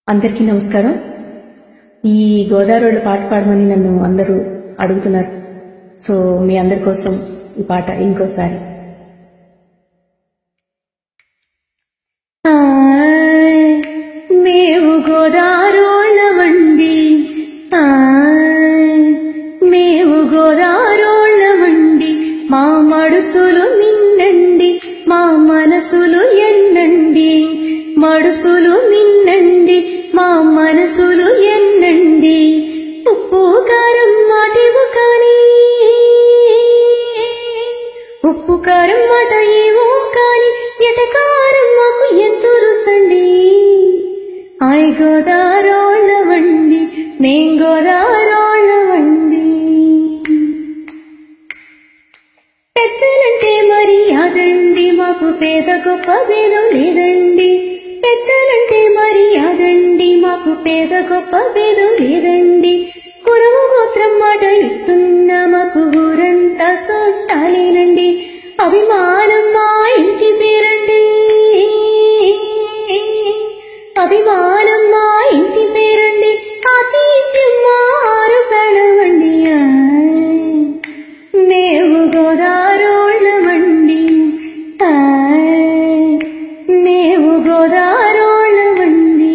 అందరికీ నమస్కారం ఈ గోదావరిలో పాట పాడమని నన్ను అందరూ అడుగుతున్నారు సో మీ అందరి కోసం ఈ పాట ఇంకోసారి ఆయ్, మేము గోదారోళ్ళమండి ఆయ్, మేము గోదారోళ్ళమండి మా మడుసులు నిన్నండి మా మనసులు ఎన్నండి మడుసులు నిన్నండి మా మనసులు ఎన్నండి ఉప్పు కారం మాటేవు కానీ ఉప్పు కారం మాట ఏవో కాని ఎటకారం మాకు ఎంతో రుసండి ఆయ్ గోదారోళ్ళవండి మేం గోదారోళ్ళవండి పెద్దలంటే మర్యాదండి మాకు పేద గొప్ప భేదం లేదండి పెద్దలంటే మర్యాదండి మాకు పేద గొప్ప భేదం లేదండి కురము గోత్రం మాట ఇస్తున్నా మాకు ఊరంతా సొట్టాలేనండి అభిమానం మా ఇంటి పేరండి అభిమానం మా ఇంటి పేరండి ఆతిథ్యం మా ఆరు ప్రాణమండి ఆయ్. మేము గోదారోళ్ళమండి ఆయ్. మేము గోదారోళ్ళమండి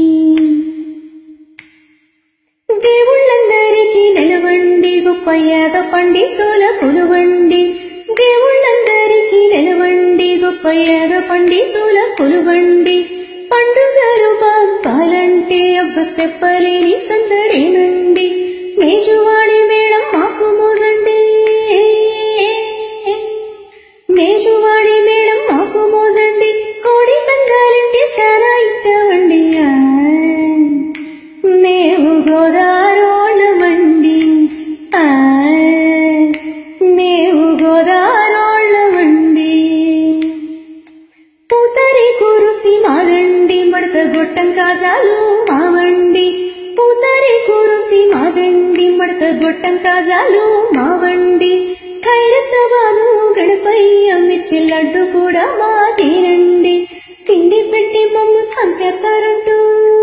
దేవుళ్ళందరికీ నిలవండి గొప్ప ఏద పండితుల కొలువండి దేవుళ్ళందరికీ నిలవండి గొప్ప ఏద పండితుల కొలువండి పండుగలు పంపాలంటే అబ్బ చెప్పలేని సందడేనండి మేజువాడి మేడం మాకు మోజండి మేజువాడి మేడం మాకు మోజండి కోడి పందాలంటే సారా ఇట్టవండి ఆయ్. మేము గోదారోళ్ళమండి ఆయ్. మేము గోదారోళ్ళమండి పూతరి కురుసి మాదండి మడత గొట్టం కాజాలు మావండి పూతరి కురుసి మాదండి మడత గొట్టం కాజాలు మావండి ఖైరతాబాదు గణపయ్య మిర్చి లడ్డు కూడా మాదేనండి తిండి పెట్టి మమ్ము సంపెత్తారంటూ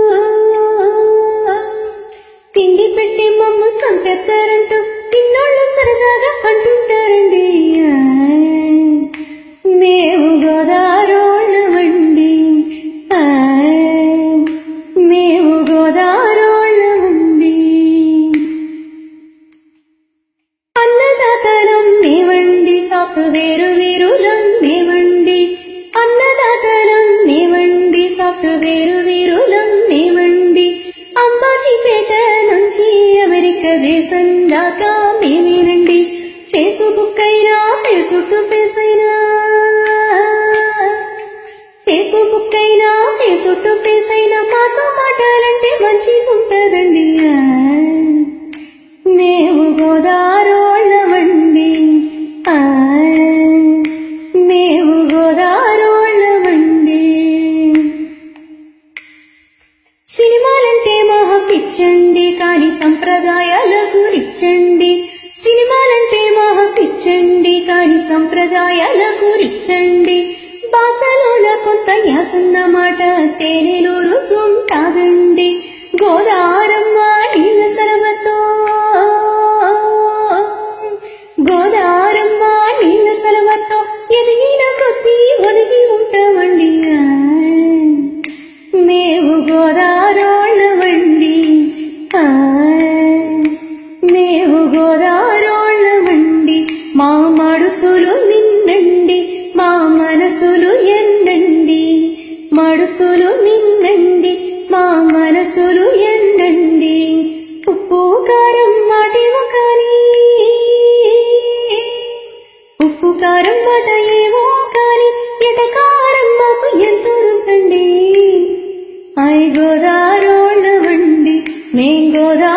తిండి పెట్టి మమ్ము సంపెత్తారంటూ తిన్నోళ్ళు సరదాగా అంటుంటారండి ఆయ్. మేము గోదారోళ్ళమండి ఆయ్. మేము గోదారోళ్ళమండి అన్నదాతలం మేవండి సాఫ్ట్వేరు వీరులం మేవండి అన్నదాతలం మేవండి సాఫ్ట్వేరు వీరులం మేవండి అంబాజీపేట నుంచి అమెరికా దేశం దాకా మేమేనండి ఫేస్బుక్ అయినా ఫేస్బుక్ ఫేస్ అయినా ఫేస్బుక్ అయినా ఫేస్బుక్ ఫేస్ అయినా మాతో మాటాలంటే మంచిగా ఉంటుందండి మేము గోదారోళ్ళమండి ఆయ్. మేము గోదారోళ్ళమండి సినిమాలంటే మహా పిచ్చండి కానీ సంప్రదాయాల గురిచ్చండి సినిమాలంటే మహా పిచ్చండి కానీ సంప్రదాయాల గురిచ్చండి భాషలోన కొంత యాసన్నమాట తేనెలూరుతుంటాదండి గోదారమ్మ నీళ్ళ సరవతో గోదారమ్మ నీళ్ళ సరవతో ఎదిగిన కొద్దీ ఒదిగి ఉంటామండి ఆయ్. మేము గోదారోళ్ళమండి ఆయ్. మేము గోదారోళ్ళమండి మా మడుసులు నిన్నండి మా మనసులు ఎన్నండి మడుసులు నిన్నండి మా మనసులు ఎన్నండి ఉప్పు కారం మాటేమో కానీ ఉప్పు కారం మాట ఏమో కానీ ఎటకారం మాకు ఎంతో రుసండి ఐ గోదారోళ్ళమండి మేం గోదా